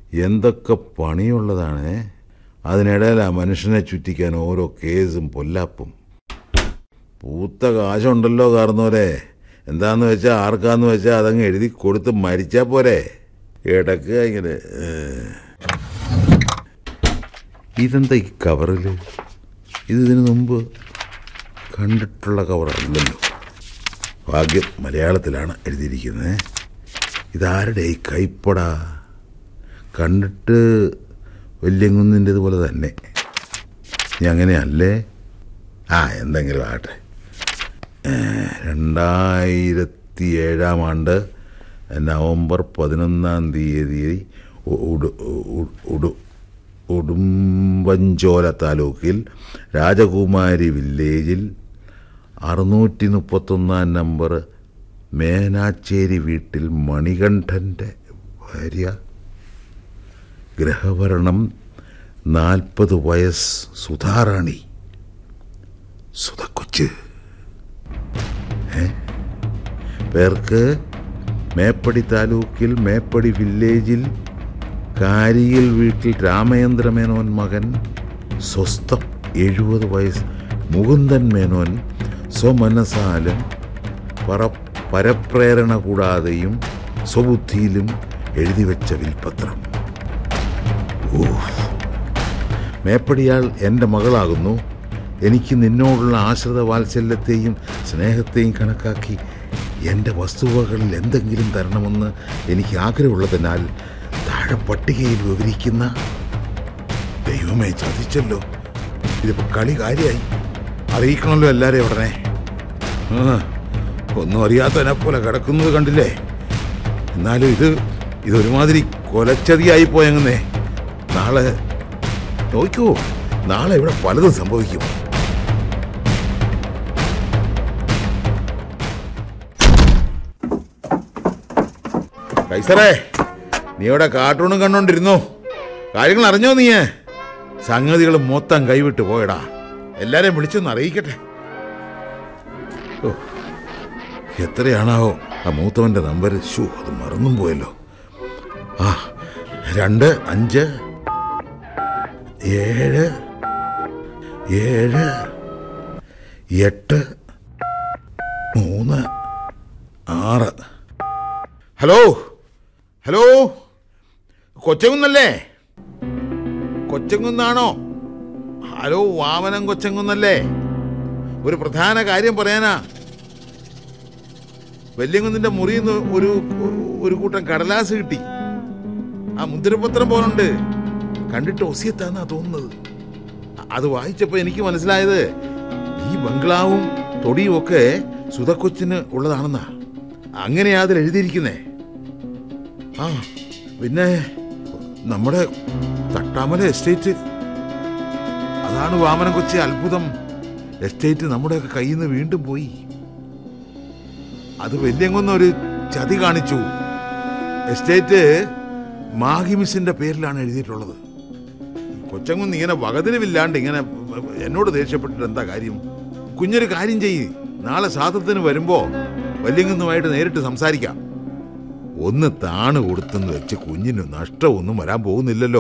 എന്തൊക്കെ പണിയുള്ളതാണ് അതിനിടയിൽ ആ മനുഷ്യനെ ചുറ്റിക്കാൻ ഓരോ കേസും പൊല്ലാപ്പും പൂത്ത കാശുണ്ടല്ലോ കാർന്നോരെ എന്താന്ന് വെച്ചാൽ ആർക്കാന്ന് വെച്ചാൽ അതങ്ങ് എഴുതി കൊടുത്ത് മരിച്ചാ പോരെ ഇടക്ക് ഇങ്ങനെ ഏ. ഇതെന്താ ഈ കവറിൽ ഇത് ഇതിനു മുമ്പ് കണ്ടിട്ടുള്ള കവറല്ലല്ലോ ഭാഗ്യം മലയാളത്തിലാണ് എഴുതിയിരിക്കുന്നത് ഇതാരുടെ ഈ കൈപ്പട കണ്ടിട്ട് വല്യങ്കുന്നിൻ്റെതുപോലെ തന്നെ ഇനി അങ്ങനെയല്ലേ ആ എന്തെങ്കിലും ആകട്ടെ ഏ, രണ്ടായിരത്തി ഏഴാം ആണ്ട് നവംബർ പതിനൊന്നാം തീയതി ഉ- ഉടു- ഉ- ഉടു- ഉടുമ്പഞ്ചോല താലൂക്കിൽ രാജകുമാരി വില്ലേജിൽ അറുന്നൂറ്റി മുപ്പത്തൊന്നാം നമ്പർ മേനാച്ചേരി വീട്ടിൽ മണികണ്ഠൻ്റെ ഭാര്യ ഗ്രഹഭരണം നാൽപ്പത് വയസ്സ് സുധാറാണി സുധക്കൊച്ച് ഏ? പേർക്ക് മേപ്പടി താലൂക്കിൽ മേപ്പടി വില്ലേജിൽ കാരിയിൽ വീട്ടിൽ രാമേന്ദ്ര മേനോൻ മകൻ സ്വസ്ഥം എഴുപത് വയസ്സ് മുകുന്ദൻ മേനോൻ സ്വമനസാലും പറ പരപ്രേരണ കൂടാതെയും സ്വബുദ്ധിയിലും എഴുതിവെച്ച വിൽപത്രം മേപ്പടിയാൾ എൻ്റെ മകളാകുന്നു എനിക്ക് നിന്നോടുള്ള ആശ്രിത വാത്സല്യത്തെയും സ്നേഹത്തെയും കണക്കാക്കി എൻ്റെ വസ്തുവകളിൽ എന്തെങ്കിലും തരണമെന്ന് എനിക്ക് ആഗ്രഹമുള്ളതിനാൽ താഴെ പട്ടികയിൽ വിവരിക്കുന്ന ദൈവമേ ചതിച്ചല്ലോ ഇതിപ്പോ കളി കാര്യമായി അറിയിക്കണമല്ലോ എല്ലാരെയും ഉടനെ ആ, ഒന്നും അറിയാത്തവനെ പോലെ കിടക്കുന്നത് കണ്ടില്ലേ എന്നാലും ഇത് ഇതൊരുമാതിരി കൊലച്ചതിയായി പോയങ്ങന്നേ നാളെ നോക്കൂ നാളെ ഇവിടെ പലതും സംഭവിക്കും കൈസറേ നീ ഇവിടെ കാർട്ടൂണും കണ്ടോണ്ടിരുന്നു കാര്യങ്ങൾ അറിഞ്ഞോ നീ സംഗതികൾ മൊത്തം കൈവിട്ട് പോയടാ എല്ലാരെയും വിളിച്ചൊന്ന് അറിയിക്കട്ടെ ഓ, എത്രയാണാവോ ആ മൂത്തവന്റെ നമ്പർ ഷൂ അത് മറന്നും പോയല്ലോ ആ രണ്ട് അഞ്ച് ഏഴ് ഏഴ് എട്ട് മൂന്ന് ആറ് ഹലോ ഹലോ കൊച്ചങ്കുന്നല്ലേ കൊച്ചങ്കുന്നാണോ ഹലോ വാമനം കൊച്ചങ്കുന്നല്ലേ ഒരു പ്രധാന കാര്യം പറയാനാ വെല്ലിയങ്കുന്നിന്റെ മുറിയിൽ നിന്ന് ഒരു ഒരു കൂട്ടം കടലാസ് കിട്ടി ആ മുദ്രപത്രം പോലുണ്ട് കണ്ടിട്ട് ഒസിയത്താന്നാ തോന്നുന്നത് അത് വായിച്ചപ്പോ എനിക്ക് മനസ്സിലായത് ഈ ബംഗ്ലാവും തൊടിയും ഒക്കെ സുധക്കൊച്ചിന് ഉള്ളതാണെന്നാ അങ്ങനെയാ അതിൽ എഴുതിയിരിക്കുന്നേ ആ പിന്നെ നമ്മുടെ തട്ടാമല എസ്റ്റേറ്റ് അതാണ് വാമനം കൊച്ചി അത്ഭുതം എസ്റ്റേറ്റ് നമ്മുടെയൊക്കെ കയ്യിൽ നിന്ന് വീണ്ടും പോയി അത് വലിയങ്ങൊന്നും ഒരു ചതി കാണിച്ചു എസ്റ്റേറ്റ് മാഹിമിസിന്റെ പേരിലാണ് എഴുതിയിട്ടുള്ളത് കൊച്ചങ്കുന്ന് ഇങ്ങനെ വകതിരിവില്ലാണ്ട് ഇങ്ങനെ എന്നോട് ദേഷ്യപ്പെട്ടിട്ട് എന്താ കാര്യം കുഞ്ഞൊരു കാര്യം ചെയ്യ് നാളെ സാധത്തിന് വരുമ്പോ വല്യങ്ങുന്നുമായിട്ട് നേരിട്ട് സംസാരിക്കാം ഒന്ന് താണ് കൊടുത്തെന്ന് വെച്ച് കുഞ്ഞിന് നഷ്ടമൊന്നും വരാൻ പോകുന്നില്ലല്ലോ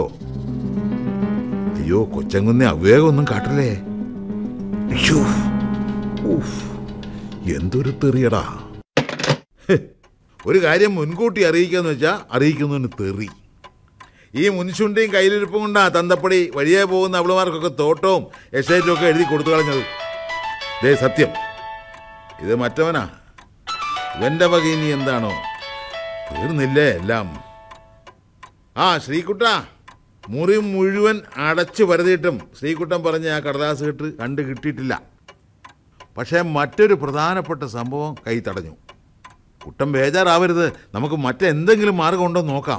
അയ്യോ കൊച്ചങ്കുന്നെ അവിവേകമൊന്നും കാട്ടല്ലേ അയ്യോ ഊഫ്, എന്തൊരു തെറിയടാ ഹ്, ഒരു കാര്യം മുൻകൂട്ടി അറിയിക്കാന്ന് വെച്ചാ അറിയിക്കുന്നതിന് തെറി ഈ മുൻശുണ്ടിയും കയ്യിലിരിപ്പും കൊണ്ടാ തന്തപ്പടി വഴിയെ പോകുന്ന അവളുമാർക്കൊക്കെ തോട്ടവും എസ്റ്റേറ്റും ഒക്കെ എഴുതി കൊടുത്തു കളഞ്ഞത് ദേ സത്യം ഇത് മറ്റവനാ ഇവന്റെ വക ഇനി എന്താണോ തീർന്നില്ലേ എല്ലാം ആ ശ്രീകുട്ട മുറി മുഴുവൻ അടച്ചു പരതിയിട്ടും ശ്രീകുട്ടൻ പറഞ്ഞ ആ കടലാസ് കെട്ട് കണ്ടു കിട്ടിയിട്ടില്ല പക്ഷേ മറ്റൊരു പ്രധാനപ്പെട്ട സംഭവം കൈ തടഞ്ഞു കുട്ടൻ ബേജാറാവരുത് നമുക്ക് മറ്റെന്തെങ്കിലും മാർഗം ഉണ്ടോ എന്ന് നോക്കാം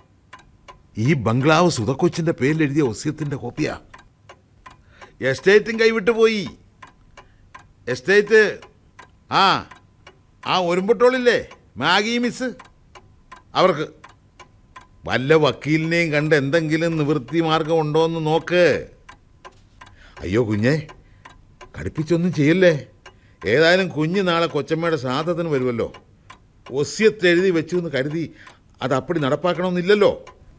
ഈ ബംഗ്ലാവ് സുധക്കൊച്ചിന്റെ പേരിൽ എഴുതിയ ഒസ്യത്തിന്റെ കോപ്പിയാ എസ്റ്റേറ്റും കൈവിട്ടു പോയി എസ്റ്റേറ്റ് ആ ആ ഒരുമ്പട്ടോളില്ലേ മാഗി മിസ് അവർക്ക് വല്ല വക്കീലിനെയും കണ്ട് എന്തെങ്കിലും നിവൃത്തി മാർഗം ഉണ്ടോ എന്ന് നോക്ക് അയ്യോ കുഞ്ഞെ കടുപ്പിച്ചൊന്നും ചെയ്യല്ലേ ഏതായാലും കുഞ്ഞ് നാളെ കൊച്ചമ്മയുടെ ശ്രാദ്ധത്തിന് വരുമല്ലോ ഒസ്യത്ത് എഴുതി വെച്ചു എന്ന് കരുതി അത് അപ്പടി നടപ്പാക്കണമെന്നില്ലല്ലോ